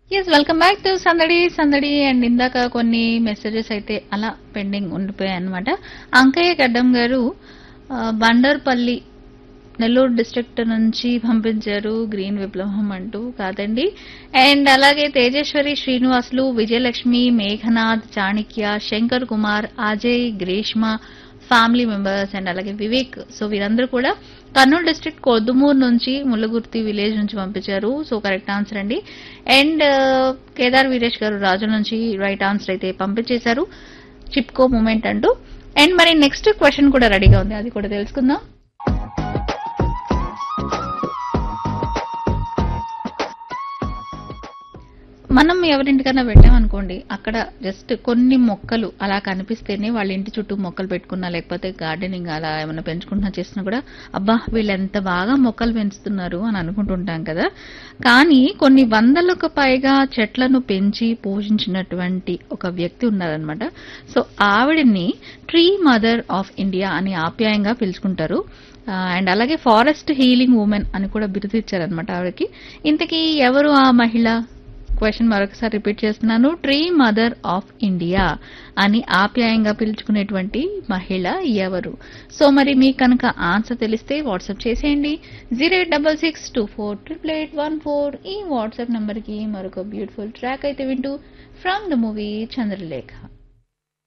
yes welcome back to సందడి సందడి and ఇందాక కొన్ని మెసేజెస్ అయితే అలా పెండింగ్ ఉండిపోయాయి అనమాట అంకయ్య గడ్డం గారు ఆ, బండర్పల్లి నెల్లూరు డిస్ట్రిక్ట్ నుంచి పంపించారు గ్రీన్ విప్లవం అంటూ కాదండి అండ్ అలాగే తేజేశ్వరి శ్రీనివాసులు విజయలక్ష్మి మేఘనాథ్ చాణిక్య శంకర్ కుమార్ అజయ్ గ్రీష్మ ఫ్యామిలీ మెంబర్స్ అండ్ అలాగే వివేక్ సో వీరందరూ కూడా కర్నూలు డిస్ట్రిక్ట్ కొద్దుమూరు నుంచి ముల్లగుర్తి విలేజ్ నుంచి పంపించారు సో కరెక్ట్ ఆన్సర్ అండి అండ్ కేదార్ వీరేష్ గారు రాజు నుంచి రైట్ ఆన్సర్ అయితే పంపించేశారు చిప్కో మూమెంట్ అంటూ అండ్ మరి నెక్స్ట్ క్వశ్చన్ కూడా రెడీగా ఉంది అది కూడా తెలుసుకుందాం మనం ఎవరింటికన్నా వెళ్ళామనుకోండి అక్కడ జస్ట్ కొన్ని మొక్కలు అలా కనిపిస్తేనే వాళ్ళ ఇంటి చుట్టూ మొక్కలు పెట్టుకున్నా లేకపోతే గార్డెనింగ్ అలా ఏమైనా పెంచుకుంటున్నా చేసినా కూడా అబ్బా వీళ్ళు ఎంత బాగా మొక్కలు పెంచుతున్నారు అని అనుకుంటుంటాం కదా కానీ కొన్ని వందలకు పైగా చెట్లను పెంచి పోషించినటువంటి ఒక వ్యక్తి ఉన్నారనమాట సో ఆవిడని ట్రీ మదర్ ఆఫ్ ఇండియా అని ఆప్యాయంగా పిలుచుకుంటారు అండ్ అలాగే ఫారెస్ట్ హీలింగ్ ఉమెన్ అని కూడా బిరుదు ఇచ్చారనమాట ఆవిడకి ఇంతకీ ఎవరు ఆ మహిళ క్వశ్చన్ మరొకసారి రిపీట్ చేస్తున్నాను ట్రీ మదర్ ఆఫ్ ఇండియా అని ఆప్యాయంగా పిలుచుకునేటువంటి మహిళ ఎవరు సో మరి మీకు కనుక ఆన్సర్ తెలిస్తే వాట్సాప్ చేసేయండి zero eight double six two four triple eight one four ఈ వాట్సాప్ నంబర్కి మరొక బ్యూటిఫుల్ ట్రాక్ అయితే వింటూ ఫ్రమ్ ద మూవీ చంద్రలేఖ